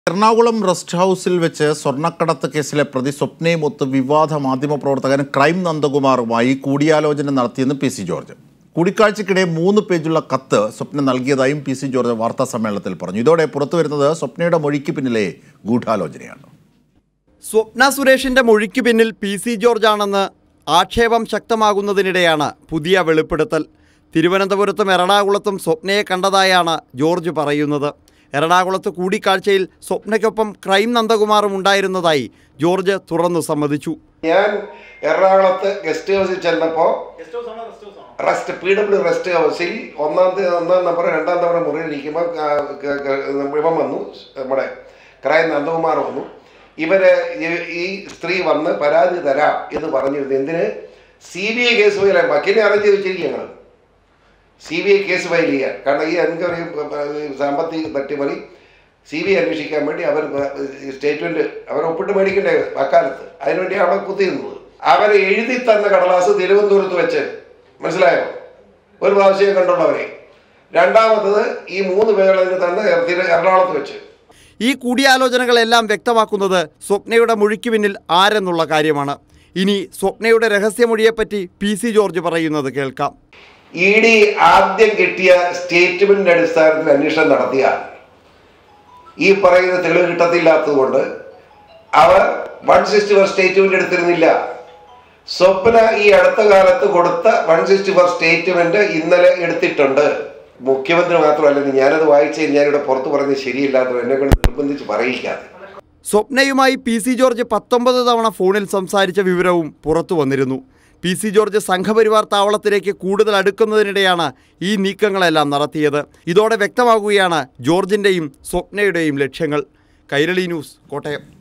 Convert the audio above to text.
Ernakulam rest ഹൗസിൽ വെച്ച് സ്വർണ്ണക്കടത്ത് കേസിലെ പ്രതി സ്വപ്നയുമൊത്ത് വിവാദ മാധ്യമപ്രവർത്തകൻ ക്രൈം നന്ദകുമാറുമായി കൂടിയാലോചന നടത്തിയെന്ന് പി സി ജോർജ് കൂടിക്കാഴ്ചയ്ക്കിടെ മൂന്ന് പേജുള്ള കത്ത് സ്വപ്ന നൽകിയതായും പി സി ജോർജ് വാർത്താ സമ്മേളനത്തിൽ പറഞ്ഞു ഇതോടെ പുറത്തുവരുന്നത് സ്വപ്നയുടെ മൊഴിക്ക് പിന്നിലെ ഗൂഢാലോചനയാണ് സ്വപ്ന സുരേഷിന്റെ മൊഴിക്ക് പിന്നിൽ പി സി ജോർജ് ആണെന്ന് ആക്ഷേപം ശക്തമാകുന്നതിനിടെയാണ് പുതിയ വെളിപ്പെടുത്തൽ തിരുവനന്തപുരത്തും എറണാകുളത്തും സ്വപ്നയെ കണ്ടതായാണ് ജോർജ് പറയുന്നത് എറണാകുളത്ത് കൂടിക്കാഴ്ചയിൽ സ്വപ്നയ്ക്കൊപ്പം ക്രൈം നന്ദകുമാറും ഉണ്ടായിരുന്നതായി ജോർജ് തുറന്നു സമ്മതിച്ചു ഞാൻ എറണാകുളത്ത് ഗസ്റ്റ് ഹൗസിൽ ചെന്നപ്പോൾ റെസ്റ്റ് പി ഡബ്ല്യു റെസ്റ്റ് ഹൗസിൽ ഒന്നാം തീയതി ഒന്നാം നമ്പർ രണ്ടാം നമ്പർ മുറിയിൽ ഇരിക്കുമ്പോൾ ഇവൻ വന്നു നമ്മുടെ ക്രൈം നന്ദകുമാർ വന്നു ഇവര് ഈ- ഈ സ്ത്രീ വന്ന് പരാതി തരാം എന്ന് പറഞ്ഞിരുന്നു എന്തിന് C B I case file വക്കീലിനെ അറേഞ്ച് ചെയ്ത് വെച്ചിരിക്കും ഞങ്ങൾ C B I case file ചെയ്യാൻ കാരണം ഈ എൻക്വയറി സാമ്പത്തിക തട്ടിമറി സി ബി ഐ അന്വേഷിക്കാൻ വേണ്ടി അവർ സ്റ്റേറ്റ്മെന്റ് അവർ ഒപ്പിട്ട് മേടിക്കണ്ടേ അക്കാലത്ത് അതിനുവേണ്ടി അവിടെ കുത്തിയിരുന്നത് അവർ എഴുതി തന്ന കടലാസ് തിരുവനന്തപുരത്ത് വെച്ച് മനസ്സിലായോ ഒരു പ്രാവശ്യം കണ്ടുള്ളവരെ രണ്ടാമത്തത് ഈ മൂന്ന് പേരുടെ തന്നെ തിരു- എറണാകുളത്ത് വെച്ച് ഈ കൂടിയാലോചനകളെല്ലാം വ്യക്തമാക്കുന്നത് സ്വപ്നയുടെ മൊഴിക്ക് പിന്നിൽ ആരെന്നുള്ള കാര്യമാണ് ഇനി സ്വപ്നയുടെ രഹസ്യമൊഴിയെപ്പറ്റി പി സി ജോർജ് പറയുന്നത് കേൾക്കാം ഇ ഡി ആദ്യം കിട്ടിയ സ്റ്റേറ്റ്മെന്റിന്റെ അടിസ്ഥാനത്തിൽ അന്വേഷണം നടത്തിയ ഈ പറയുന്ന തെളിവ് കിട്ടത്തില്ലാത്തതുകൊണ്ട് അവർ വൺ സിക്സ്റ്റി ഫോർ സ്റ്റേറ്റ്മെന്റ് എടുത്തിരുന്നില്ല സ്വപ്ന ഈ അടുത്ത കാലത്ത് കൊടുത്ത വൺ സിക്സ്റ്റി ഫോർ സ്റ്റേറ്റ്മെന്റ് ഇന്നലെ എടുത്തിട്ടുണ്ട് മുഖ്യമന്ത്രി മാത്രമല്ല ഞാനത് വായിച്ച് ഞാനിവിടെ പുറത്ത് പറഞ്ഞത് ശരിയില്ലാത്തത് എന്നെ കൊണ്ട് നിർബന്ധിച്ച് പറയിക്കാതെ സ്വപ്നയുമായി പി സി ജോർജ് പത്തൊമ്പത് തവണ ഫോണിൽ സംസാരിച്ച വിവരവും പുറത്തു വന്നിരുന്നു പി സി ജോർജ് സംഘപരിവാർ താവളത്തിലേക്ക് കൂടുതൽ അടുക്കുന്നതിനിടെയാണ് ഈ നീക്കങ്ങളെല്ലാം നടത്തിയത് ഇതോടെ വ്യക്തമാകുകയാണ് ജോർജിൻ്റെയും സ്വപ്നയുടെയും ലക്ഷ്യങ്ങൾ കൈരളി ന്യൂസ് കോട്ടയം